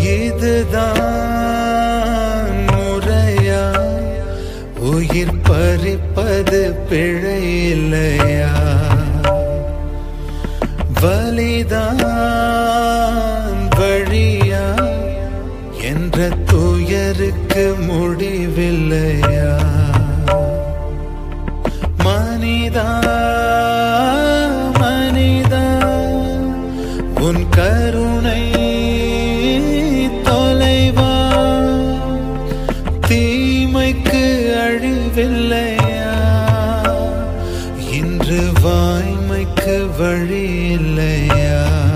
இதுதான் முறையா உயிர் பறிப்பது பிழை இல்லையா வலிதான் வழியா என்ற துயருக்கு முடிவில்லையா மனிதா மனிதா உன் கருணை தொலைவா தீமைக்கு அழிவில்லையா இன்று வாய்மைக்கு வழி இல்லையா